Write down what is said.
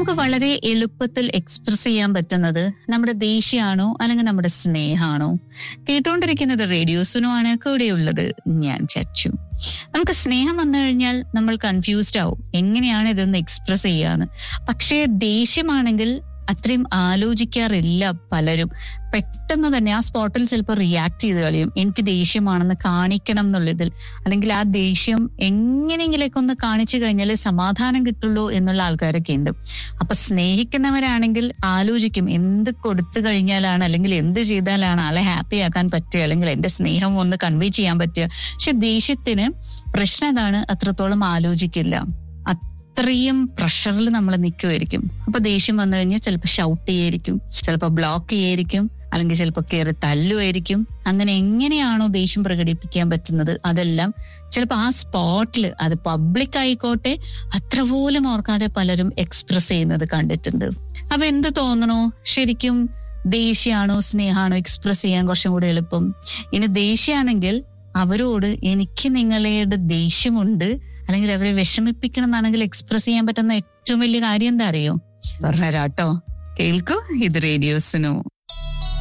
നമുക്ക് വളരെ എളുപ്പത്തിൽ എക്സ്പ്രസ് ചെയ്യാൻ പറ്റുന്നത് നമ്മുടെ ദേഷ്യമാണോ അല്ലെങ്കിൽ നമ്മുടെ സ്നേഹമാണോ കേട്ടുകൊണ്ടിരിക്കുന്നത് റേഡിയോസിനോ ആണ് കൂടെയുള്ളത് ഞാൻ ചച്ചു നമുക്ക് സ്നേഹം വന്നു കഴിഞ്ഞാൽ നമ്മൾ കൺഫ്യൂസ്ഡ് ആവും എങ്ങനെയാണ് ഇതൊന്ന് എക്സ്പ്രസ് ചെയ്യാന്ന് പക്ഷേ ദേഷ്യമാണെങ്കിൽ അത്രയും ആലോചിക്കാറില്ല പലരും പെട്ടെന്ന് തന്നെ ആ സ്പോട്ടിൽ ചിലപ്പോൾ റിയാക്ട് ചെയ്ത് കളയും എനിക്ക് ദേഷ്യമാണെന്ന് കാണിക്കണം എന്നുള്ളതിൽ അല്ലെങ്കിൽ ആ ദേഷ്യം എങ്ങനെയെങ്കിലൊക്കെ ഒന്ന് കാണിച്ചു കഴിഞ്ഞാൽ സമാധാനം കിട്ടുള്ളൂ എന്നുള്ള ആൾക്കാരൊക്കെ ഉണ്ട് അപ്പൊ സ്നേഹിക്കുന്നവരാണെങ്കിൽ ആലോചിക്കും എന്ത് കൊടുത്തു കഴിഞ്ഞാലാണ് അല്ലെങ്കിൽ എന്ത് ചെയ്താലാണ് ആളെ ഹാപ്പി ആക്കാൻ പറ്റുക അല്ലെങ്കിൽ എന്റെ സ്നേഹം ഒന്ന് കൺവേ ചെയ്യാൻ പറ്റുക പക്ഷെ ദേഷ്യത്തിന് പ്രശ്നം എന്താണ് അത്രത്തോളം ആലോചിക്കില്ല അത്രയും പ്രഷറിൽ നമ്മൾ നിൽക്കുമായിരിക്കും അപ്പൊ ദേഷ്യം വന്നു കഴിഞ്ഞാൽ ചിലപ്പോൾ ഷൗട്ട് ചെയ്യായിരിക്കും ചിലപ്പോൾ ബ്ലോക്ക് ചെയ്യായിരിക്കും അല്ലെങ്കിൽ ചിലപ്പോൾ കയറി തല്ലുമായിരിക്കും അങ്ങനെ എങ്ങനെയാണോ ദേഷ്യം പ്രകടിപ്പിക്കാൻ പറ്റുന്നത് അതെല്ലാം ചിലപ്പോൾ ആ സ്പോട്ടിൽ അത് പബ്ലിക് ആയിക്കോട്ടെ അത്ര പോലും ഓർക്കാതെ പലരും എക്സ്പ്രസ് ചെയ്യുന്നത് കണ്ടിട്ടുണ്ട് അപ്പൊ എന്ത് തോന്നണോ ശരിക്കും ദേഷ്യമാണോ സ്നേഹമാണോ എക്സ്പ്രസ് ചെയ്യാൻ കുറച്ചും കൂടി എളുപ്പം ഇനി ദേഷ്യമാണെങ്കിൽ അവരോട് എനിക്ക് നിങ്ങളുടെ ദേഷ്യമുണ്ട് അല്ലെങ്കിൽ അവരെ വിഷമിപ്പിക്കണം എന്നാണെങ്കിൽ എക്സ്പ്രസ് ചെയ്യാൻ പറ്റുന്ന ഏറ്റവും വലിയ കാര്യം എന്താ അറിയോ പറഞ്ഞുതരാട്ടോ കേൾക്കൂ ഇത് റേഡിയോസിനോ